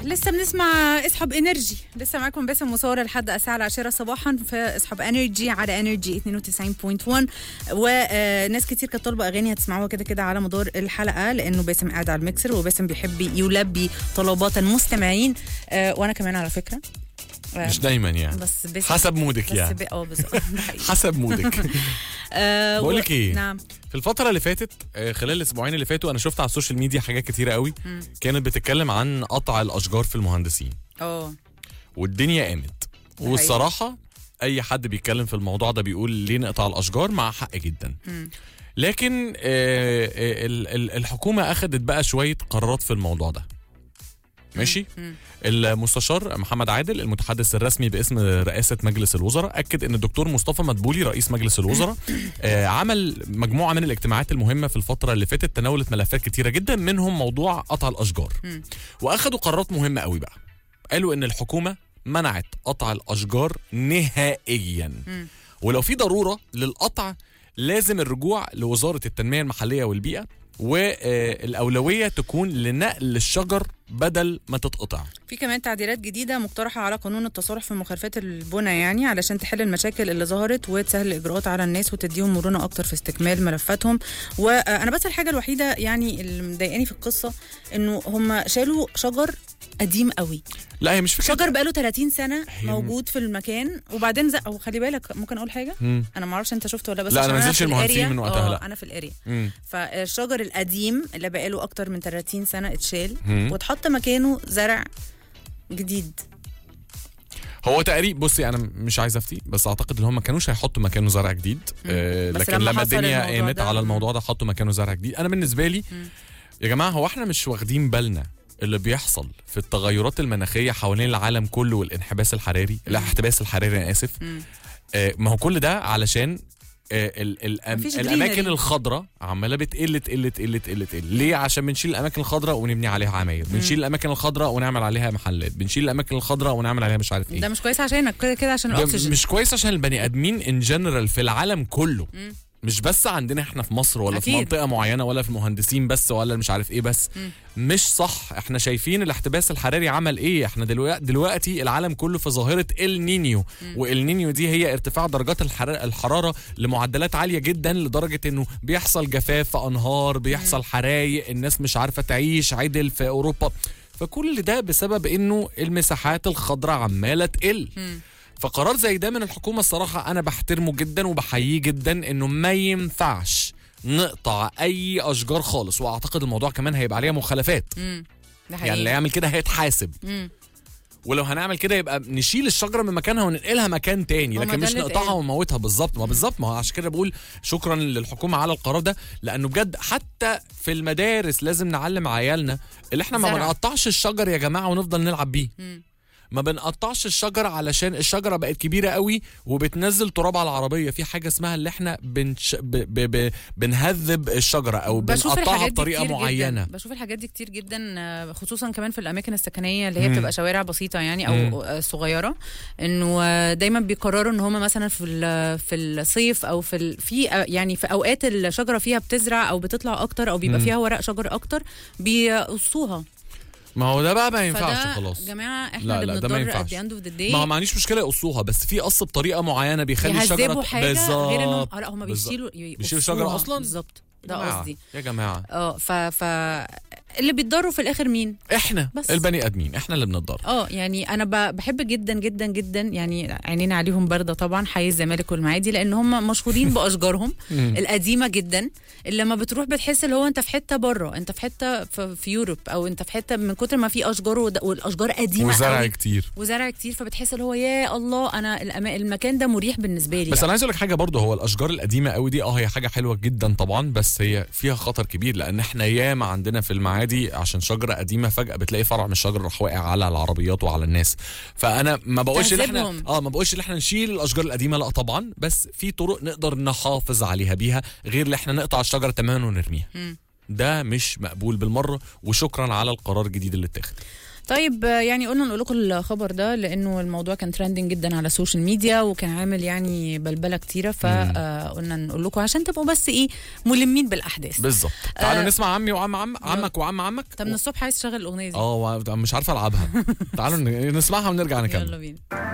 لسه بنسمع اسحب انرجي لسه معاكم باسم وساره لحد الساعه العاشرة صباحا في اسحب انرجي على انرجي 92.1 وناس كتير كانت طالبه اغاني هتسمعوها كده كده على مدار الحلقه لانه باسم قاعد على الميكسر وباسم بيحب يلبي طلبات المستمعين آه، وانا كمان على فكره آه، مش دايما يعني بس باسم حسب مودك بس يعني ب- اه بالظبط ده حقيقي. حسب مودك آه، بقول و- لك ايه؟ نعم في الفترة اللي فاتت آه، خلال الأسبوعين اللي فاتوا أنا شفت على السوشيال ميديا حاجات كتيرة قوي كانت بتتكلم عن قطع الأشجار في المهندسين اه والدنيا قامت حقيقي. والصراحة أي حد بيتكلم في الموضوع ده بيقول ليه نقطع الأشجار مع حق جدا لكن آه، آه، ال- ال- الحكومة أخدت بقى شوية قرارات في الموضوع ده ماشي المستشار محمد عادل المتحدث الرسمي باسم رئاسة مجلس الوزراء أكد أن الدكتور مصطفى مدبولي رئيس مجلس الوزراء آه، عمل مجموعة من الاجتماعات المهمة في الفترة اللي فاتت تناولت ملفات كتيرة جدا منهم موضوع قطع الأشجار وأخدوا قرارات مهمة قوي بقى قالوا أن الحكومة منعت قطع الأشجار نهائيا ولو في ضرورة للقطع لازم الرجوع لوزارة التنمية المحلية والبيئة والأولوية تكون لنقل الشجر بدل ما تتقطع في كمان تعديلات جديدة مقترحة على قانون التصالح في مخالفات البنى يعني علشان تحل المشاكل اللي ظهرت وتسهل الإجراءات على الناس وتديهم مرونة أكتر في استكمال ملفاتهم وأنا بس الحاجة الوحيدة يعني اللي مضايقاني في القصة إنه هم شالوا شجر قديم قوي لا هي مش فكرة شجر بقاله 30 سنة هي- موجود في المكان وبعدين زق وخلي بالك ممكن أقول حاجة مم. أنا ما أعرفش أنت شفته ولا بس لا، أنا عشان ما نزلتش في المهندسين الاريا. من وقتها، آه، لا. أنا في الاريا مم. فالشجر القديم اللي بقاله أكتر من 30 سنة اتشال مم. واتحط مكانه زرع جديد هو تقريبا بصي انا مش عايز افتي بس اعتقد ان هم ما كانوش هيحطوا مكانه زرع جديد آه بس لكن لما لما حصل الدنيا الموضوع قامت ده- على الموضوع ده حطوا مكانه زرع جديد انا بالنسبه لي يا جماعه هو احنا مش واخدين بالنا اللي بيحصل في التغيرات المناخيه حوالين العالم كله والانحباس الحراري الاحتباس الحراري انا اسف آه ما هو كل ده علشان آه ال ال مفيش الاماكن greenery. الخضراء عماله بتقل تقل تقل تقل تقل ليه عشان بنشيل الاماكن الخضراء ونبني عليها عماير بنشيل الاماكن الخضراء ونعمل عليها محلات بنشيل الاماكن الخضراء ونعمل عليها مش عارف ايه ده مش كويس عشانك كده كده عشان ده الاكسجين مش كويس عشان البني ادمين ان جنرال في العالم كله مش بس عندنا احنا في مصر ولا في أكيد. منطقه معينه ولا في المهندسين بس ولا مش عارف ايه بس مش صح احنا شايفين الاحتباس الحراري عمل ايه احنا دلوقتي دلوقتي العالم كله في ظاهره النينيو والنينيو دي هي ارتفاع درجات الحرارة, الحراره لمعدلات عاليه جدا لدرجه انه بيحصل جفاف في انهار بيحصل حرايق الناس مش عارفه تعيش عدل في اوروبا فكل ده بسبب انه المساحات الخضراء عماله تقل فقرار زي ده من الحكومه الصراحه انا بحترمه جدا وبحييه جدا انه ما ينفعش نقطع اي اشجار خالص واعتقد الموضوع كمان هيبقى عليها مخالفات ده يعني حقيقي اللي يعمل كده هيتحاسب مم. ولو هنعمل كده يبقى نشيل الشجره من مكانها وننقلها مكان تاني هو ما لكن ده مش اللي نقطعها اتقال. ونموتها بالظبط ما بالظبط ما هو عشان كده بقول شكرا للحكومه على القرار ده لانه بجد حتى في المدارس لازم نعلم عيالنا اللي احنا ما زرع. بنقطعش الشجر يا جماعه ونفضل نلعب بيه ما بنقطعش الشجر علشان الشجره بقت كبيره قوي وبتنزل تراب على العربيه في حاجه اسمها اللي احنا بنش... ب... ب... ب... بنهذب الشجره او بشوف بنقطعها الحاجات دي بطريقه كتير معينه جدا. بشوف الحاجات دي كتير جدا آه، خصوصا كمان في الاماكن السكنيه اللي هي بتبقى شوارع بسيطه يعني او آه، صغيره انه آه، دايما بيقرروا ان هم مثلا في ال- في الصيف او في ال- في آه، يعني في اوقات الشجره فيها بتزرع او بتطلع اكتر او بيبقى فيها ورق شجر اكتر بيقصوها ما هو ده بقى ما ينفعش فده خلاص جماعه احنا لا، اللي لا، ده ما بنضطر at ينفعش. the end of the day ما هو ما عنديش مشكله يقصوها بس في قص بطريقه معينه بيخلي الشجره يهذبوا حاجه غير انهم بالظبط. آه، لا هم بالظبط. بيشيلوا بيشيلوا الشجرة يقصوها. أصلاً؟ بالظبط يا ده جماعة، قصدي يا جماعه اه ف ف اللي بيتضروا في الاخر مين احنا بس. البني ادمين احنا اللي بنضر اه يعني انا ب- بحب جدا جدا جدا يعني عينينا عليهم بارده طبعا حي الزمالك والمعادي لان هم مشهورين باشجارهم القديمه جدا اللي لما بتروح بتحس اللي هو انت في حته بره انت في حته في, في يوروب او انت في حته من كتر ما في اشجار ود- والاشجار قديمه وزرع قوي كتير وزرع كتير فبتحس اللي هو يا الله انا الأما- المكان ده مريح بالنسبه لي بس انا عايز اقول لك حاجه برضه هو الاشجار القديمه قوي دي اه هي حاجه حلوه جدا طبعا بس هي فيها خطر كبير لان احنا ياما عندنا في المعادي عشان شجره قديمه فجاه بتلاقي فرع من الشجر راح واقع على العربيات وعلى الناس فانا ما بقولش ان احنا تهذبهم. اه ما بقولش ان احنا نشيل الاشجار القديمه لا طبعا بس في طرق نقدر نحافظ عليها بيها غير ان احنا نقطع الشجره تماما ونرميها ده مش مقبول بالمره وشكرا على القرار الجديد اللي اتاخد طيب آه، يعني قلنا نقول لكم الخبر ده لانه الموضوع كان ترندنج جدا على السوشيال ميديا وكان عامل يعني بلبله كتيره فقلنا نقول لكم عشان تبقوا بس ايه ملمين بالاحداث بالظبط تعالوا آه. نسمع عمي وعم عم عمك وعم عمك طب من الصبح عايز تشغل الاغنيه دي اه مش عارفه العبها تعالوا ن- نسمعها ونرجع نكمل يلا بينا